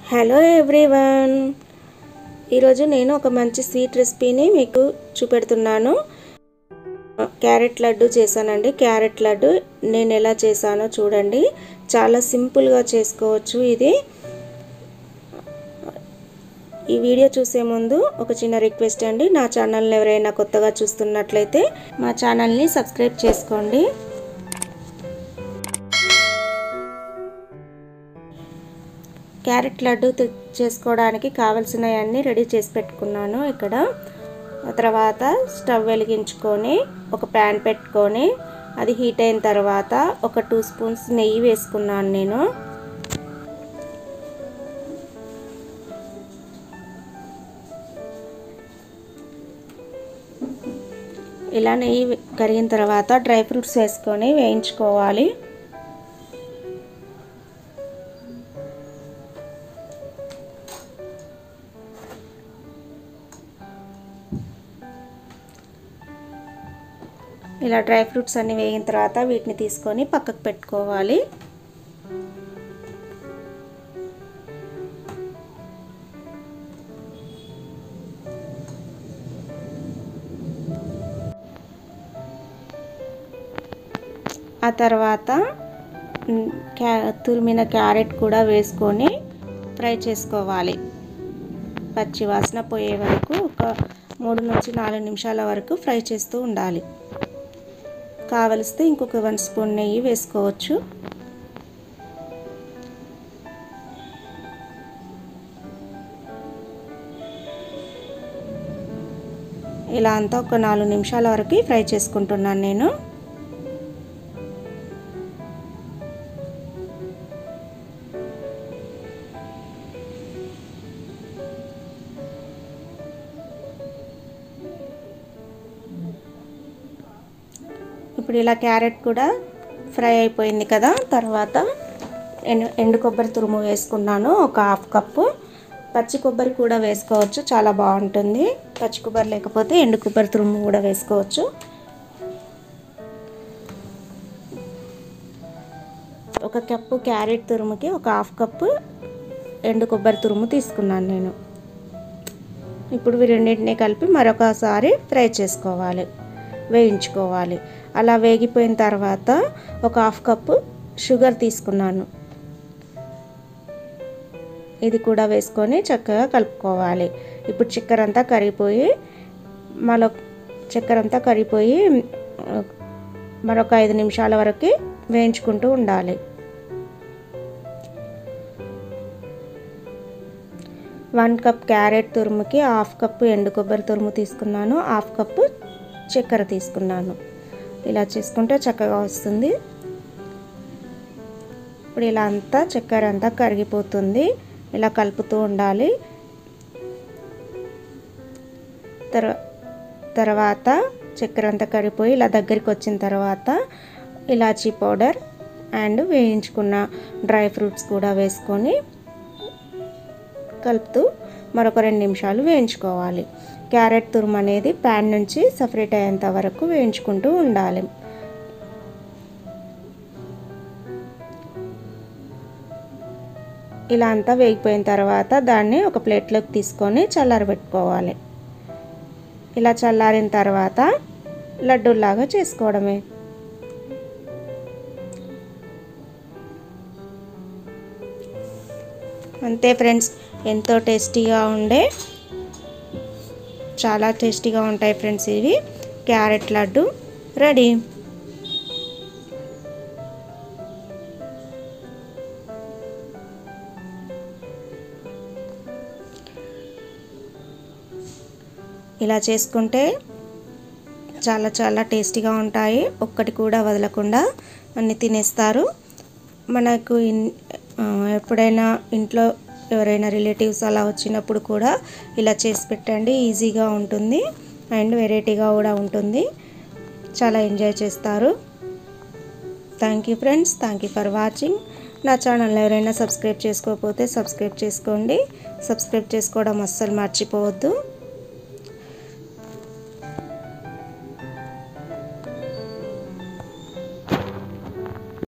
hello everyone ఈరోజు నేను ఒక మంచి స్వీట్ రెసిపీని మీకు చూపెడుతున్నాను క్యారెట్ లడ్డు చేశానండి క్యారెట్ లడ్డు నేను ఎలా చేశానో చూడండి చాలా సింపుల్గా చేసుకోవచ్చు ఇది ఈ వీడియో చూసే ముందు ఒక చిన్న రిక్వెస్ట్ అండి నా ఛానల్ని ఎవరైనా కొత్తగా చూస్తున్నట్లయితే మా ఛానల్ని సబ్స్క్రైబ్ చేసుకోండి క్యారెట్ లడ్డు చేసుకోవడానికి కావలసినవన్నీ రెడీ చేసి పెట్టుకున్నాను ఇక్కడ తర్వాత స్టవ్ వెలిగించుకొని ఒక ప్యాన్ పెట్టుకొని అది హీట్ అయిన తర్వాత ఒక టూ స్పూన్స్ నెయ్యి వేసుకున్నాను నేను ఇలా నెయ్యి కరిగిన తర్వాత డ్రై ఫ్రూట్స్ వేసుకొని వేయించుకోవాలి ఇలా డ్రై ఫ్రూట్స్ అన్ని వేగిన తర్వాత వీటిని తీసుకొని పక్కకు పెట్టుకోవాలి ఆ తర్వాత క్యా తురిమిన క్యారెట్ కూడా వేసుకొని ఫ్రై చేసుకోవాలి పచ్చి వాసన పోయే వరకు ఒక మూడు నుంచి నాలుగు నిమిషాల వరకు ఫ్రై చేస్తూ ఉండాలి కావలిస్తే ఇంకొక వన్ స్పూన్ నెయ్యి వేసుకోవచ్చు ఇలా అంతా ఒక నాలుగు నిమిషాల వరకు ఫ్రై చేసుకుంటున్నాను నేను ఇప్పుడు ఇలా క్యారెట్ కూడా ఫ్రై అయిపోయింది కదా తర్వాత ఎండు ఎండు కొబ్బరి తురుము వేసుకున్నాను ఒక హాఫ్ కప్పు పచ్చి కొబ్బరి కూడా వేసుకోవచ్చు చాలా బాగుంటుంది పచ్చి కొబ్బరి లేకపోతే ఎండు కొబ్బరి తురుము కూడా వేసుకోవచ్చు ఒక కప్పు క్యారెట్ తురుముకి ఒక హాఫ్ కప్పు ఎండు కొబ్బరి తురుము తీసుకున్నాను నేను ఇప్పుడు ఈ రెండింటినీ కలిపి మరొకసారి ఫ్రై చేసుకోవాలి వేయించుకోవాలి అలా వేగిపోయిన తర్వాత ఒక హాఫ్ కప్పు షుగర్ తీసుకున్నాను ఇది కూడా వేసుకొని చక్కగా కలుపుకోవాలి ఇప్పుడు చక్కెర అంతా కరిగిపోయి మరొక చక్కెర అంతా కరిగిపోయి మరొక ఐదు నిమిషాల వరకు వేయించుకుంటూ ఉండాలి వన్ కప్ క్యారెట్ తురుముకి హాఫ్ కప్పు ఎండు కొబ్బరి తురుము తీసుకున్నాను హాఫ్ కప్పు చక్కెర తీసుకున్నాను ఇలా చేసుకుంటే చక్కగా వస్తుంది ఇప్పుడు ఇలా అంతా చక్కెర అంతా కరిగిపోతుంది ఇలా కలుపుతూ ఉండాలి తర్వా తర్వాత చక్కెర అంతా కరిగిపోయి ఇలా దగ్గరికి వచ్చిన తర్వాత ఇలాచీ పౌడర్ అండ్ వేయించుకున్న డ్రై ఫ్రూట్స్ కూడా వేసుకొని కలుపుతూ మరొక రెండు నిమిషాలు వేయించుకోవాలి క్యారెట్ తురుము అనేది ప్యాన్ నుంచి సపరేట్ అయ్యేంత వరకు వేయించుకుంటూ ఉండాలి ఇలా అంతా వేగిపోయిన తర్వాత దాన్ని ఒక ప్లేట్లోకి తీసుకొని చల్లారబెట్టుకోవాలి ఇలా చల్లారిన తర్వాత లడ్డూలాగా చేసుకోవడమే అంతే ఫ్రెండ్స్ ఎంతో టేస్టీగా ఉండే చాలా టేస్టీగా ఉంటాయి ఫ్రెండ్స్ ఇవి క్యారెట్ లడ్డు రెడీ ఇలా చేసుకుంటే చాలా చాలా టేస్టీగా ఉంటాయి ఒక్కటి కూడా వదలకుండా అన్ని తినేస్తారు మనకు ఎప్పుడైనా ఇంట్లో ఎవరైనా రిలేటివ్స్ అలా వచ్చినప్పుడు కూడా ఇలా చేసి పెట్టండి ఈజీగా ఉంటుంది అండ్ వెరైటీగా కూడా ఉంటుంది చాలా ఎంజాయ్ చేస్తారు thank you friends thank you for watching నా ఛానల్ ఎవరైనా సబ్స్క్రైబ్ చేసుకోకపోతే సబ్స్క్రైబ్ చేసుకోండి సబ్స్క్రైబ్ చేసుకోవడం అస్సలు మర్చిపోవద్దు